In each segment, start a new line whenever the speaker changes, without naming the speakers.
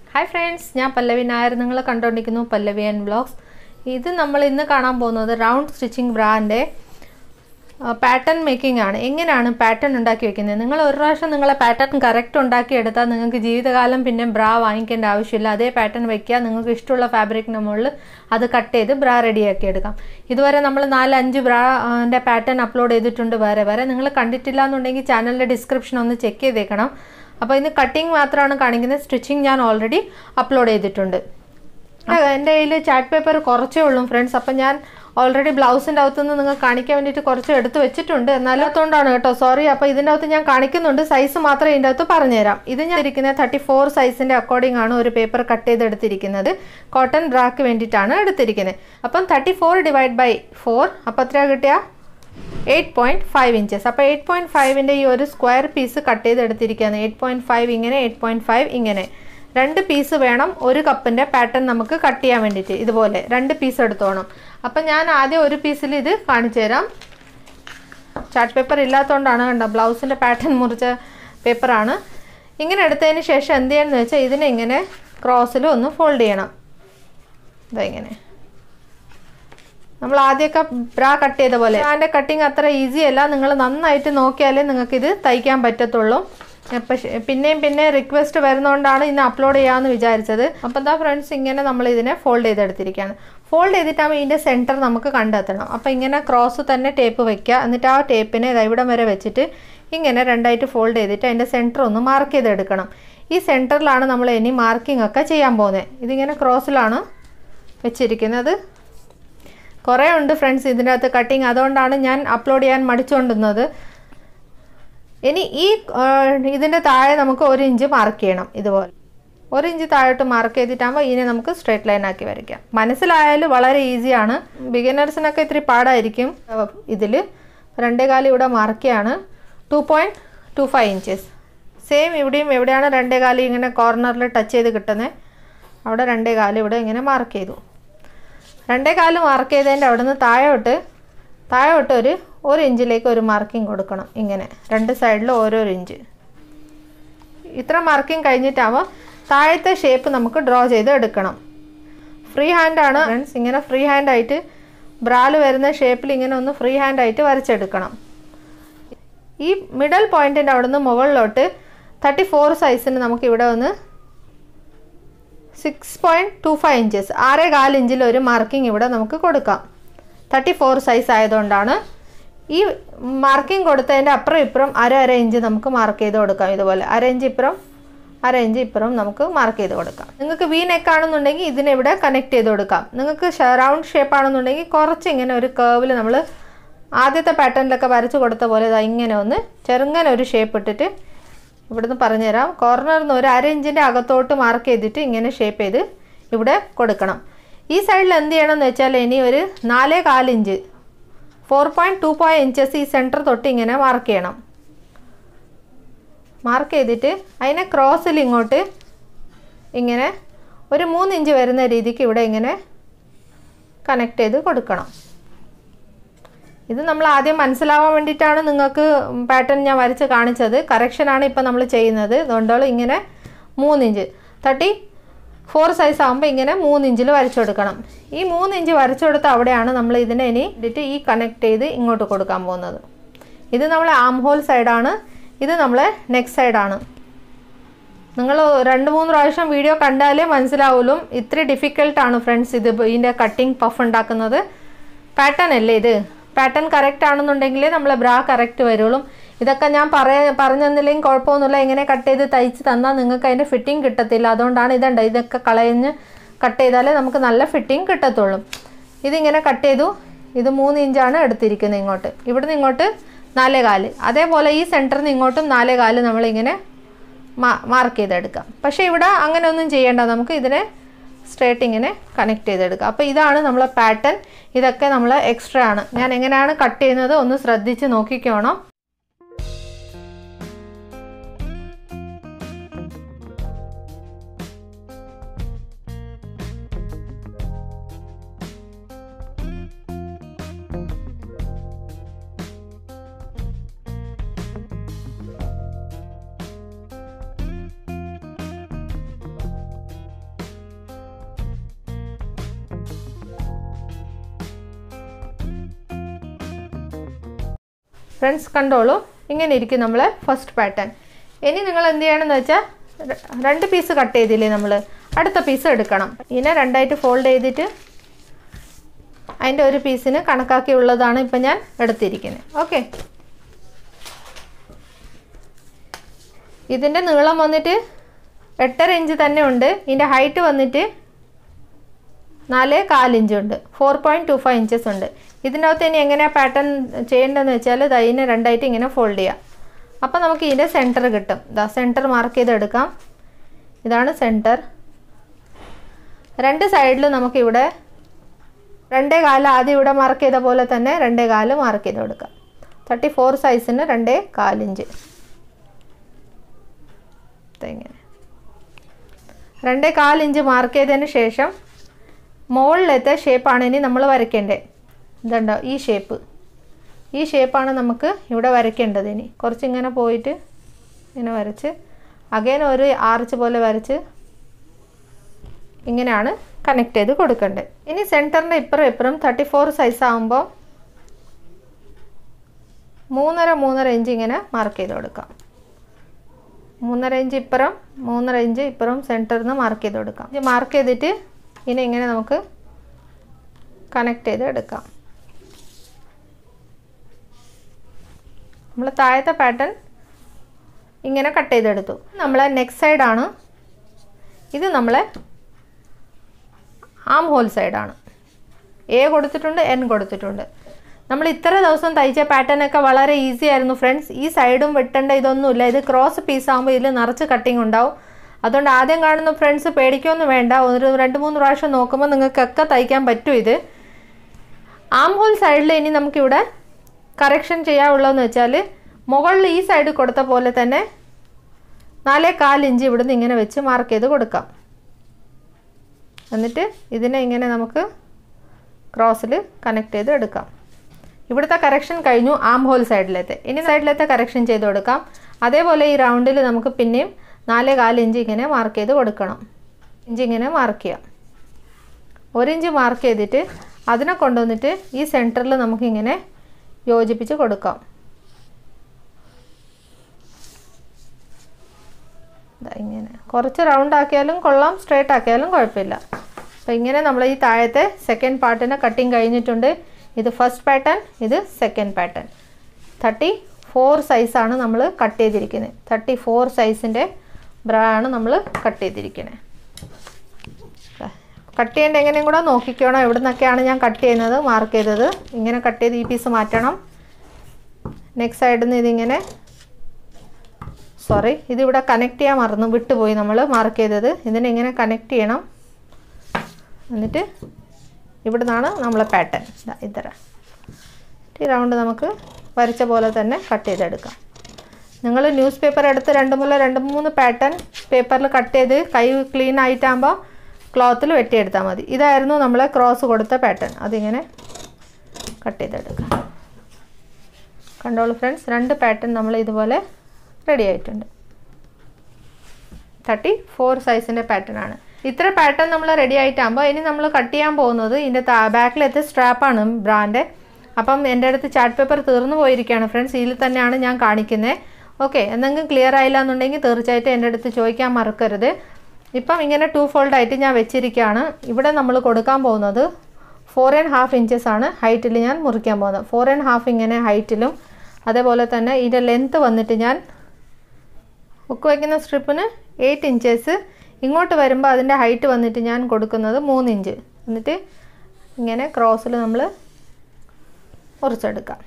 hi friends ഞാൻ പല്ലവി നായർ നിങ്ങൾ കണ്ടുകൊണ്ടിരിക്കുന്നു പല്ലവി and blogs ഇത് നമ്മൾ ഇന്ന് കാണാൻ പോകുന്നത് റൗണ്ട് സ്റ്റിച്ചിങ് ബ്രാൻ്റെ പാറ്റേൺ മേക്കിംഗ് ആണ് എങ്ങനെയാണ് പാറ്റേൺ ഉണ്ടാക്കി വെക്കുന്നത് നിങ്ങൾ ഒരു പ്രാവശ്യം നിങ്ങളെ പാറ്റേൺ കറക്റ്റ് ഉണ്ടാക്കി എടുത്താൽ നിങ്ങൾക്ക് ജീവിതകാലം പിന്നെ ബ്രാ വാങ്ങിക്കേണ്ട ആവശ്യമില്ല അതേ പാറ്റേൺ വെക്കുക നിങ്ങൾക്ക് ഇഷ്ടമുള്ള ഫാബ്രിക്കിന് മുകളിൽ അത് കട്ട് ചെയ്ത് ബ്രാ റെഡിയാക്കി എടുക്കാം ഇതുവരെ നമ്മൾ നാല് അഞ്ച് ബ്രാൻ്റെ പാറ്റേൺ അപ്ലോഡ് ചെയ്തിട്ടുണ്ട് വേറെ വേറെ നിങ്ങൾ കണ്ടിട്ടില്ല എന്നുണ്ടെങ്കിൽ ചാനലിൻ്റെ ഡിസ്ക്രിപ്ഷൻ ഒന്ന് ചെക്ക് ചെയ്തേക്കണം അപ്പോൾ ഇന്ന് കട്ടിങ് മാത്രമാണ് കാണിക്കുന്നത് സ്റ്റിച്ചിങ് ഞാൻ ഓൾറെഡി അപ്ലോഡ് ചെയ്തിട്ടുണ്ട് എൻ്റെ കയ്യിൽ ചാർട്ട് പേപ്പർ കുറച്ചേ ഉള്ളൂ ഫ്രണ്ട്സ് അപ്പം ഞാൻ ഓൾറെഡി ബ്ലൗസിൻ്റെ അകത്തുനിന്ന് നിങ്ങൾക്ക് കാണിക്കാൻ വേണ്ടിയിട്ട് കുറച്ച് എടുത്ത് വെച്ചിട്ടുണ്ട് എന്നാലും അതുകൊണ്ടാണ് കേട്ടോ സോറി അപ്പോൾ ഇതിൻ്റെ അകത്ത് ഞാൻ കാണിക്കുന്നുണ്ട് സൈസ് മാത്രമേ ഇതിൻ്റെ അകത്ത് പറഞ്ഞുതരാം ഇത് ഞാൻ ഇരിക്കുന്നത് തേർട്ടി ഫോർ സൈസിൻ്റെ അക്കോർഡിംഗ് ആണ് ഒരു പേപ്പർ കട്ട് ചെയ്ത് എടുത്തിരിക്കുന്നത് കോട്ടൺ ബ്രാക്ക് വേണ്ടിയിട്ടാണ് എടുത്തിരിക്കുന്നത് അപ്പം thirty four divide by four അപ്പോൾ എത്രയാ കിട്ടിയ എയ്റ്റ് പോയിൻറ്റ് ഫൈവ് ഇഞ്ചസ് അപ്പോൾ എയ്റ്റ് പോയിൻറ്റ് ഫൈവിൻ്റെ ഈ ഒരു സ്ക്വയർ പീസ് കട്ട് ചെയ്ത് എടുത്തിരിക്കുകയാണ് എയ്റ്റ് പോയിൻറ്റ് ഫൈവ് ഇങ്ങനെ എയ്റ്റ് പോയിൻറ്റ് ഫൈവ് ഇങ്ങനെ രണ്ട് പീസ് വേണം ഒരു കപ്പിൻ്റെ പാറ്റേൺ നമുക്ക് കട്ട് ചെയ്യാൻ വേണ്ടിയിട്ട് ഇതുപോലെ രണ്ട് പീസ് എടുത്തോണം അപ്പം ഞാൻ ആദ്യം ഒരു പീസിൽ ഇത് കാണിച്ചു തരാം ചാർട്ട് പേപ്പർ ഇല്ലാത്തതുകൊണ്ടാണ് കണ്ടോ ബ്ലൗസിൻ്റെ പാറ്റേൺ മുറിച്ച പേപ്പറാണ് ഇങ്ങനെ എടുത്തതിന് ശേഷം എന്ത് ചെയ്യണമെന്ന് വെച്ചാൽ ഇതിനെ ഇങ്ങനെ ക്രോസിൽ ഒന്ന് ഫോൾഡ് ചെയ്യണം ഇതാ ഇങ്ങനെ നമ്മൾ ആദ്യമൊക്കെ ബ്രാ കട്ട് ചെയ്ത പോലെ ബ്രാൻ്റെ കട്ടിങ് അത്ര ഈസി അല്ല നിങ്ങൾ നന്നായിട്ട് നോക്കിയാലേ നിങ്ങൾക്കിത് തയ്ക്കാൻ പറ്റത്തുള്ളൂ പക്ഷേ പിന്നെയും പിന്നെ റിക്വസ്റ്റ് വരുന്നതുകൊണ്ടാണ് ഇന്ന് അപ്ലോഡ് ചെയ്യാമെന്ന് വിചാരിച്ചത് അപ്പോൾ എന്താ ഫ്രണ്ട്സ് ഇങ്ങനെ നമ്മൾ ഇതിനെ ഫോൾഡ് ചെയ്തെടുത്തിരിക്കുകയാണ് ഫോൾഡ് ചെയ്തിട്ടാകുമ്പോൾ ഇതിൻ്റെ സെൻറ്റർ നമുക്ക് കണ്ടെത്തണം അപ്പോൾ ഇങ്ങനെ ക്രോസ് തന്നെ ടേപ്പ് വയ്ക്കുക എന്നിട്ട് ആ ടേപ്പിനെ ഇവിടം വരെ വെച്ചിട്ട് ഇങ്ങനെ രണ്ടായിട്ട് ഫോൾഡ് ചെയ്തിട്ട് അതിൻ്റെ സെൻറ്റർ ഒന്ന് മാർക്ക് ചെയ്തെടുക്കണം ഈ സെൻറ്ററിലാണ് നമ്മൾ ഇനി മാർക്കിംഗ് ഒക്കെ ചെയ്യാൻ പോകുന്നത് ഇതിങ്ങനെ ക്രോസിലാണ് വെച്ചിരിക്കുന്നത് കുറേ ഉണ്ട് ഫ്രണ്ട്സ് ഇതിൻ്റെ അകത്ത് കട്ടിങ് അതുകൊണ്ടാണ് ഞാൻ അപ്ലോഡ് ചെയ്യാൻ മടിച്ചുകൊണ്ടുന്നത് ഇനി ഈ ഇതിൻ്റെ താഴെ നമുക്ക് ഒരു ഇഞ്ച് മാർക്ക് ചെയ്യണം ഇതുപോലെ ഒരു ഇഞ്ച് താഴോട്ട് മാർക്ക് ചെയ്തിട്ടാകുമ്പോൾ ഇതിനെ നമുക്ക് സ്ട്രേറ്റ് ലൈൻ ആക്കി വരയ്ക്കാം മനസ്സിലായാൽ വളരെ ഈസിയാണ് ബിഗിനേഴ്സിനൊക്കെ ഇത്തിരി പാടായിരിക്കും ഇതിൽ രണ്ടേ കാലം ഇവിടെ മാർക്ക് ചെയ്യാണ് two point two five inches same ഇവിടെയും എവിടെയാണ് രണ്ടേ കാലം ഇങ്ങനെ കോർണറിൽ ടച്ച് ചെയ്ത് കിട്ടുന്നത് അവിടെ രണ്ടേ കാലം ഇവിടെ ഇങ്ങനെ മാർക്ക് ചെയ്തു രണ്ടേ കാല് മാർക്ക് ചെയ്തതിൻ്റെ അവിടെ നിന്ന് താഴോട്ട് താഴോട്ട് ഒരു ഒരു ഇഞ്ചിലേക്ക് ഒരു മാർക്കിംഗ് കൊടുക്കണം ഇങ്ങനെ രണ്ട് സൈഡിലും ഓരോരോ ഇഞ്ച് ഇത്ര മാർക്കിംഗ് കഴിഞ്ഞിട്ടാകുമ്പോൾ താഴത്തെ ഷേപ്പ് നമുക്ക് ഡ്രോ ചെയ്ത് എടുക്കണം ഫ്രീ ഹാൻഡാണ് ഫ്രണ്ട്സ് ഇങ്ങനെ ഫ്രീ ഹാൻഡായിട്ട് ബ്രാല് വരുന്ന ഷേപ്പിൽ ഇങ്ങനെ ഒന്ന് ഫ്രീ ഹാൻഡായിട്ട് വരച്ചെടുക്കണം ഈ മിഡൽ പോയിൻറ്റിൻ്റെ അവിടെ നിന്ന് മുകളിലോട്ട് തേർട്ടി ഫോർ സൈസിന് നമുക്ക് ഇവിടെ ഒന്ന് six point two five inches ആറേ കാല് ഇഞ്ചിൽ ഒരു മാർക്കിംഗ് ഇവിടെ നമുക്ക് കൊടുക്കാം തേർട്ടി ഫോർ സൈസ് ആയതുകൊണ്ടാണ് ഈ മാർക്കിംഗ് കൊടുത്തതിൻ്റെ അപ്പുറം ഇപ്പുറം അര അര ഇഞ്ച് നമുക്ക് മാർക്ക് ചെയ്ത് കൊടുക്കാം ഇതുപോലെ അര ഇഞ്ച് ഇപ്പുറം അര ഇഞ്ച് ഇപ്പുറം നമുക്ക് മാർക്ക് ചെയ്ത് കൊടുക്കാം നിങ്ങൾക്ക് വി നെക്ക് ആണെന്നുണ്ടെങ്കിൽ ഇതിനെ ഇവിടെ കണക്ട് ചെയ്ത് കൊടുക്കാം നിങ്ങൾക്ക് റൗണ്ട് ഷേപ്പ് ആണെന്നുണ്ടെങ്കിൽ കുറച്ച് ഇങ്ങനെ ഒരു കേവിൽ നമ്മൾ ആദ്യത്തെ പാറ്റേണിലൊക്കെ വരച്ച് കൊടുത്ത പോലെ ഇതാ ഇങ്ങനെ ഒന്ന് ചെറുങ്ങനെ ഒരു ഷേപ്പ് ഇട്ടിട്ട് ഇവിടുന്ന് പറഞ്ഞുതരാം കോർണറിൽ നിന്ന് ഒരു അര ഇഞ്ചിൻ്റെ അകത്തോട്ട് മാർക്ക് ചെയ്തിട്ട് ഇങ്ങനെ ഷേപ്പ് ചെയ്ത് ഇവിടെ കൊടുക്കണം ഈ സൈഡിൽ എന്ത് ചെയ്യണമെന്ന് വെച്ചാൽ ഇനി ഒരു നാലേ കാലിഞ്ച് four point two point inches ഈ സെൻറ്റർ തൊട്ട് ഇങ്ങനെ മാർക്ക് ചെയ്യണം മാർക്ക് ചെയ്തിട്ട് അതിനെ ക്രോസിൽ ഇങ്ങോട്ട് ഇങ്ങനെ ഒരു മൂന്ന് ഇഞ്ച് വരുന്ന രീതിക്ക് ഇവിടെ ഇങ്ങനെ കണക്ട് ചെയ്ത് കൊടുക്കണം ഇത് നമ്മൾ ആദ്യം മനസ്സിലാവാൻ വേണ്ടിയിട്ടാണ് നിങ്ങൾക്ക് പാറ്റേൺ ഞാൻ വരച്ച് കാണിച്ചത് കറക്ഷനാണ് ഇപ്പം നമ്മൾ ചെയ്യുന്നത് അതുകൊണ്ടോളം ഇങ്ങനെ മൂന്നിഞ്ച് തേർട്ടി ഫോർ സൈസ് ആകുമ്പോൾ ഇങ്ങനെ മൂന്നിഞ്ചിൽ വരച്ചു കൊടുക്കണം ഈ മൂന്നിഞ്ച് വരച്ചു കൊടുത്ത അവിടെയാണ് നമ്മൾ ഇതിനെ ഇനി ഇട്ടിട്ട് ഈ കണക്ട് ചെയ്ത് ഇങ്ങോട്ട് കൊടുക്കാൻ പോകുന്നത് ഇത് നമ്മളെ ആം ഹോൾ സൈഡാണ് ഇത് നമ്മളെ നെക്ക് സൈഡാണ് നിങ്ങൾ രണ്ട് മൂന്ന് പ്രാവശ്യം വീഡിയോ കണ്ടാലേ മനസ്സിലാവുള്ളൂ ഇത്ര ഡിഫിക്കൽട്ടാണ് ഫ്രണ്ട്സ് ഇത് ഇതിൻ്റെ കട്ടിങ് പഫ് ഉണ്ടാക്കുന്നത് പാറ്റേൺ അല്ലേ ഇത് പാറ്റേൺ കറക്റ്റ് ആണെന്നുണ്ടെങ്കിൽ നമ്മളെ ബ്രാ കറക്റ്റ് വരുള്ളൂ ഇതൊക്കെ ഞാൻ പറയാ പറഞ്ഞെന്നില്ലെങ്കിൽ കുഴപ്പമൊന്നുമില്ല ഇങ്ങനെ കട്ട് ചെയ്ത് തയ്ച്ച് തന്നാൽ നിങ്ങൾക്ക് അതിൻ്റെ ഫിറ്റിംഗ് കിട്ടത്തില്ല അതുകൊണ്ടാണ് ഇതുണ്ട് ഇതൊക്കെ കളഞ്ഞ് കട്ട് ചെയ്താലേ നമുക്ക് നല്ല ഫിറ്റിംഗ് കിട്ടത്തുള്ളൂ ഇതിങ്ങനെ കട്ട് ചെയ്തു ഇത് മൂന്ന് ഇഞ്ചാണ് എടുത്തിരിക്കുന്നത് ഇങ്ങോട്ട് ഇവിടുന്ന് ഇങ്ങോട്ട് നാലേ കാല് അതേപോലെ ഈ സെൻറ്ററിൽ നിന്ന് ഇങ്ങോട്ടും നാലേ കാല് നമ്മളിങ്ങനെ മാർക്ക് ചെയ്തെടുക്കാം പക്ഷേ ഇവിടെ അങ്ങനെ ഒന്നും ചെയ്യേണ്ട നമുക്ക് ഇതിനെ സ്ട്രേറ്റ് ഇങ്ങനെ കണക്ട് ചെയ്തെടുക്കുക അപ്പോൾ ഇതാണ് നമ്മളെ പാറ്റേൺ ഇതൊക്കെ നമ്മൾ എക്സ്ട്രാ ആണ് ഞാൻ എങ്ങനെയാണ് കട്ട് ചെയ്യുന്നത് ഒന്ന് ശ്രദ്ധിച്ച് നോക്കിക്കോണം ഫ്രണ്ട്സ് കണ്ടോളൂ ഇങ്ങനെ ഇരിക്കും നമ്മളെ ഫസ്റ്റ് പാറ്റേൺ ഇനി നിങ്ങൾ എന്ത് ചെയ്യണമെന്ന് വെച്ചാൽ ര- രണ്ട് പീസ് കട്ട് ചെയ്തില്ലേ നമ്മൾ അടുത്ത പീസ് എടുക്കണം ഇതിനെ രണ്ടായിട്ട് ഫോൾഡ് ചെയ്തിട്ട് അതിൻ്റെ ഒരു പീസിന് കണക്കാക്കിയുള്ളതാണ് ഇപ്പം ഞാൻ എടുത്തിരിക്കുന്നത് ഓക്കെ ഇതിൻ്റെ നീളം വന്നിട്ട് എട്ടര ഇഞ്ച് തന്നെ ഉണ്ട് ഇതിൻ്റെ ഹൈറ്റ് വന്നിട്ട് നാല് കാലിഞ്ച് ഉണ്ട് four point two five inches ഉണ്ട് ഇതിനകത്ത് ഇനി എങ്ങനെയാണ് പാറ്റേൺ ചെയ്യേണ്ടതെന്ന് വെച്ചാൽ ദാ ഇതിനെ രണ്ടായിട്ട് ഇങ്ങനെ ഫോൾഡ് ചെയ്യാം അപ്പോൾ നമുക്ക് ഇതിൻ്റെ സെൻറ്റർ കിട്ടും ദാ സെൻറ്റർ മാർക്ക് ചെയ്തെടുക്കാം ഇതാണ് സെൻറ്റർ രണ്ട് സൈഡിൽ നമുക്കിവിടെ രണ്ടേ കാല് ആദ്യം ഇവിടെ മാർക്ക് ചെയ്ത പോലെ തന്നെ രണ്ടേ കാല് മാർക്ക് ചെയ്ത് കൊടുക്കാം തേർട്ടി ഫോർ സൈസിന് രണ്ടേ കാലിഞ്ച് ഇങ്ങനെ രണ്ടേ കാലിഞ്ച് മാർക്ക് ചെയ്തതിന് ശേഷം മുകളിലത്തെ ഷേപ്പാണ് ഇനി നമ്മൾ വരയ്ക്കേണ്ടത് ഇതുണ്ടോ ഈ ഷേപ്പ് ഈ ഷേപ്പാണ് നമുക്ക് ഇവിടെ വരയ്ക്കേണ്ടത് ഇനി കുറച്ച് ഇങ്ങനെ പോയിട്ട് ഇങ്ങനെ വരച്ച് അഗൈൻ ഒരു ആർച്ച് പോലെ വരച്ച് ഇങ്ങനെയാണ് കണക്ട് ചെയ്ത് കൊടുക്കേണ്ടത് ഇനി സെൻറ്ററിൻ്റെ ഇപ്പുറം ഇപ്പുറം തേർട്ടി ഫോർ സൈസ് ആകുമ്പോൾ മൂന്നര മൂന്നര ഇഞ്ച് ഇങ്ങനെ മാർക്ക് ചെയ്ത് കൊടുക്കാം മൂന്നര ഇഞ്ച് ഇപ്പുറം മൂന്നര ഇഞ്ച് ഇപ്പുറം സെൻറ്ററിൽ നിന്ന് മാർക്ക് ചെയ്ത് കൊടുക്കാം ഇത് മാർക്ക് ചെയ്തിട്ട് ഇനി ഇങ്ങനെ നമുക്ക് കണക്ട് ചെയ്ത് എടുക്കാം നമ്മൾ താഴത്തെ പാറ്റേൺ ഇങ്ങനെ കട്ട് ചെയ്തെടുത്തു നമ്മളെ നെക്സ്റ്റ് സൈഡാണ് ഇത് നമ്മളെ ആം ഹോൾ സൈഡാണ് എ കൊടുത്തിട്ടുണ്ട് എൻ കൊടുത്തിട്ടുണ്ട് നമ്മൾ ഇത്ര ദിവസം തയ്ച്ച പാറ്റേൺ ഒക്കെ വളരെ ഈസി ആയിരുന്നു ഫ്രണ്ട്സ് ഈ സൈഡും വെട്ടേണ്ട ഇതൊന്നുമില്ല ഇത് ക്രോസ് പീസ് ആകുമ്പോൾ ഇതിൽ നിറച്ച് കട്ടിങ് ഉണ്ടാവും അതുകൊണ്ട് ആദ്യം കാണുന്ന ഫ്രണ്ട്സ് പേടിക്കൊന്നും വേണ്ട ഒരു രണ്ട് മൂന്ന് പ്രാവശ്യം നോക്കുമ്പോൾ നിങ്ങൾക്കൊക്കെ തയ്ക്കാൻ പറ്റും ഇത് ആം ഹോൾ സൈഡിൽ ഇനി നമുക്കിവിടെ കറക്ഷൻ ചെയ്യാനുള്ളതെന്ന് വെച്ചാൽ മുകളിൽ ഈ സൈഡ് കൊടുത്ത പോലെ തന്നെ നാലേ കാൽ ഇഞ്ച് ഇവിടുന്ന് ഇങ്ങനെ വെച്ച് മാർക്ക് ചെയ്ത് കൊടുക്കാം എന്നിട്ട് ഇതിനെ ഇങ്ങനെ നമുക്ക് ക്രോസിൽ കണക്ട് ചെയ്ത് എടുക്കാം ഇവിടുത്തെ കറക്ഷൻ കഴിഞ്ഞു ആം ഹോൾ സൈഡിലത്തെ ഇനി സൈഡിലത്തെ കറക്ഷൻ ചെയ്ത് കൊടുക്കാം അതേപോലെ ഈ റൗണ്ടിൽ നമുക്ക് പിന്നെയും നാലേ കാല് ഇഞ്ച് ഇങ്ങനെ മാർക്ക് ചെയ്ത് കൊടുക്കണം ഇഞ്ച് ഇങ്ങനെ മാർക്ക് ചെയ്യാം ഒരു ഇഞ്ച് മാർക്ക് ചെയ്തിട്ട് അതിനെ കൊണ്ടുവന്നിട്ട് ഈ സെൻറ്ററിൽ നമുക്കിങ്ങനെ യോജിപ്പിച്ച് കൊടുക്കാം ദാ ഇങ്ങനെ കുറച്ച് റൗണ്ട് ആക്കിയാലും കൊള്ളാം സ്ട്രേറ്റ് ആക്കിയാലും കുഴപ്പമില്ല അപ്പോൾ ഇങ്ങനെ നമ്മൾ ഈ താഴത്തെ സെക്കൻഡ് പാർട്ടിനെ കട്ടിങ് കഴിഞ്ഞിട്ടുണ്ട് ഇത് ഫസ്റ്റ് പാറ്റേൺ ഇത് സെക്കൻഡ് പാറ്റേൺ തേർട്ടി ഫോർ സൈസാണ് നമ്മൾ കട്ട് ചെയ്തിരിക്കുന്നത് തേർട്ടി ഫോർ സൈസിൻ്റെ ബ്രാ ആണ് നമ്മൾ കട്ട് ചെയ്തിരിക്കുന്നത് കട്ട് ചെയ്യേണ്ട എങ്ങനെയും കൂടെ നോക്കിക്കോണം എവിടെ നിന്നൊക്കെയാണ് ഞാൻ കട്ട് ചെയ്യുന്നത് മാർക്ക് ചെയ്തത് ഇങ്ങനെ കട്ട് ചെയ്ത് ഈ പീസ് മാറ്റണം നെക്സ്റ്റ് സൈഡിൽ നിന്ന് ഇതിങ്ങനെ സോറി ഇതിവിടെ കണക്ട് ചെയ്യാൻ മറന്നു വിട്ടുപോയി നമ്മൾ മാർക്ക് ചെയ്തത് ഇതിനെ ഇങ്ങനെ കണക്ട് ചെയ്യണം എന്നിട്ട് ഇവിടെ നിന്നാണ് നമ്മളെ പാറ്റേൺ ഇതര ഈ റൗണ്ട് നമുക്ക് വരച്ച പോലെ തന്നെ കട്ട് ചെയ്തെടുക്കാം നിങ്ങൾ ന്യൂസ് പേപ്പർ എടുത്ത് രണ്ട് മൂന്ന് രണ്ട് മൂന്ന് പാറ്റേൺ പേപ്പറിൽ കട്ട് ചെയ്ത് കൈ ക്ലീൻ ആയിട്ടാകുമ്പോൾ ക്ലോത്തിൽ വെട്ടിയെടുത്താൽ മതി ഇതായിരുന്നു നമ്മളെ ക്രോസ് കൊടുത്ത പാറ്റേൺ അതിങ്ങനെ കട്ട് ചെയ്തെടുക്കാം കണ്ടോളൂ ഫ്രണ്ട്സ് രണ്ട് പാറ്റേൺ നമ്മൾ ഇതുപോലെ റെഡി ആയിട്ടുണ്ട് തേർട്ടി ഫോർ സൈസിൻ്റെ പാറ്റേൺ ആണ് ഇത്ര പാറ്റേൺ നമ്മൾ റെഡി ആയിട്ടാകുമ്പോൾ ഇനി നമ്മൾ കട്ട് ചെയ്യാൻ പോകുന്നത് ഇതിൻ്റെ ബാക്കിലത്തെ സ്ട്രാപ്പാണ് ബ്രാൻഡ് അപ്പം എൻ്റെ അടുത്ത് ചാർട്ട് പേപ്പർ തീർന്നു പോയിരിക്കുകയാണ് ഫ്രണ്ട്സ് ഇതിൽ തന്നെയാണ് ഞാൻ കാണിക്കുന്നത് ഓക്കെ എന്തെങ്കിലും ക്ലിയർ ആയില്ല എന്നുണ്ടെങ്കിൽ തീർച്ചയായിട്ടും എൻ്റെ അടുത്ത് ചോദിക്കാൻ മറക്കരുത് ഇപ്പം ഇങ്ങനെ ടു ഫോൾഡ് ആയിട്ട് ഞാൻ വെച്ചിരിക്കുകയാണ് ഇവിടെ നമ്മൾ കൊടുക്കാൻ പോകുന്നത് ഫോർ ആൻഡ് ഹാഫ് ഇഞ്ചസ് ആണ് ഹൈറ്റിൽ ഞാൻ മുറിക്കാൻ പോകുന്നത് ഫോർ ആൻഡ് ഹാഫ് ഇങ്ങനെ ഹൈറ്റിലും അതേപോലെ തന്നെ ഇതിൻ്റെ ലെങ്ത്ത് വന്നിട്ട് ഞാൻ ഹുക്ക് വയ്ക്കുന്ന സ്ട്രിപ്പിന് എയ്റ്റ് ഇഞ്ചസ് ഇങ്ങോട്ട് വരുമ്പോൾ അതിൻ്റെ ഹൈറ്റ് വന്നിട്ട് ഞാൻ കൊടുക്കുന്നത് മൂന്ന് ഇഞ്ച് എന്നിട്ട് ഇങ്ങനെ ക്രോസിൽ നമ്മൾ മുറിച്ചെടുക്കാം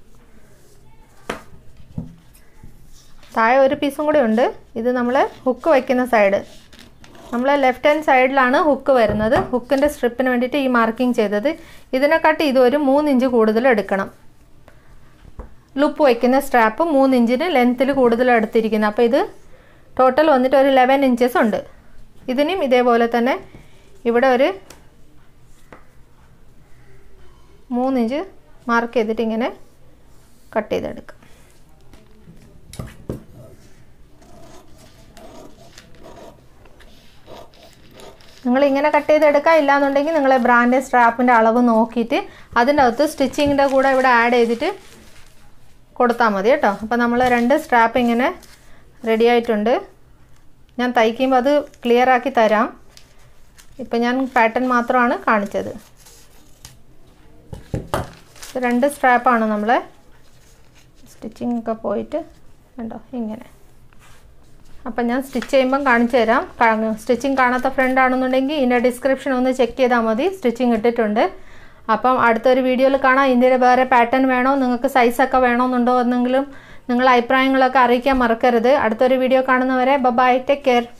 താഴെ ഒരു പീസും കൂടി ഉണ്ട് ഇത് നമ്മൾ ഹുക്ക് വയ്ക്കുന്ന സൈഡ് നമ്മൾ ലെഫ്റ്റ് ഹാൻഡ് സൈഡിലാണ് ഹുക്ക് വരുന്നത് ഹുക്കിൻ്റെ സ്ട്രിപ്പിന് വേണ്ടിയിട്ട് ഈ മാർക്കിംഗ് ചെയ്തത് ഇതിനെക്കാട്ടി ഇത് ഒരു മൂന്ന് ഇഞ്ച് കൂടുതൽ എടുക്കണം ലുപ്പ് വയ്ക്കുന്ന സ്ട്രാപ്പ് മൂന്ന് ഇഞ്ചിന് ലെങ്ത്തിൽ കൂടുതൽ എടുത്തിരിക്കുന്നത് അപ്പോൾ ഇത് ടോട്ടൽ വന്നിട്ട് ഒരു ലെവൻ ഇഞ്ചസ് ഉണ്ട് ഇതിനും ഇതേപോലെ തന്നെ ഇവിടെ ഒരു മൂന്നിഞ്ച് മാർക്ക് ചെയ്തിട്ട് ഇങ്ങനെ കട്ട് ചെയ്തെടുക്കാം നിങ്ങൾ ഇങ്ങനെ കട്ട് ചെയ്തെടുക്കുക ഇല്ലാന്നുണ്ടെങ്കിൽ നിങ്ങൾ ബ്രാൻഡ് സ്ട്രാപ്പിൻ്റെ അളവ് നോക്കിയിട്ട് അതിൻ്റെ അകത്ത് സ്റ്റിച്ചിങ്ങിൻ്റെ കൂടെ ഇവിടെ ആഡ് ചെയ്തിട്ട് കൊടുത്താൽ മതി കേട്ടോ അപ്പോൾ നമ്മൾ രണ്ട് സ്ട്രാപ്പ് ഇങ്ങനെ റെഡി ആയിട്ടുണ്ട് ഞാൻ തയ്ക്കുമ്പോൾ അത് ക്ലിയർ ആക്കി തരാം ഇപ്പം ഞാൻ പാറ്റേൺ മാത്രമാണ് കാണിച്ചത് രണ്ട് സ്ട്രാപ്പാണ് നമ്മൾ സ്റ്റിച്ചിങ് ഒക്കെ പോയിട്ട് കണ്ടോ ഇങ്ങനെ അപ്പം ഞാൻ സ്റ്റിച്ച് ചെയ്യുമ്പം കാണിച്ചു തരാം സ്റ്റിച്ചിങ് കാണാത്ത ഫ്രണ്ട് ആണെന്നുണ്ടെങ്കിൽ ഇതിൻ്റെ ഡിസ്ക്രിപ്ഷൻ ഒന്ന് ചെക്ക് ചെയ്താൽ മതി സ്റ്റിച്ചിങ് ഇട്ടിട്ടുണ്ട് അപ്പം അടുത്തൊരു വീഡിയോയിൽ കാണാം ഇതിൻ്റെ വേറെ പാറ്റേൺ വേണോ നിങ്ങൾക്ക് സൈസൊക്കെ വേണമെന്നുണ്ടോ എന്നെങ്കിലും നിങ്ങൾ അഭിപ്രായങ്ങളൊക്കെ അറിയിക്കാൻ മറക്കരുത് അടുത്തൊരു വീഡിയോ കാണുന്നവരെ ബൈ ടേക്ക് കെയർ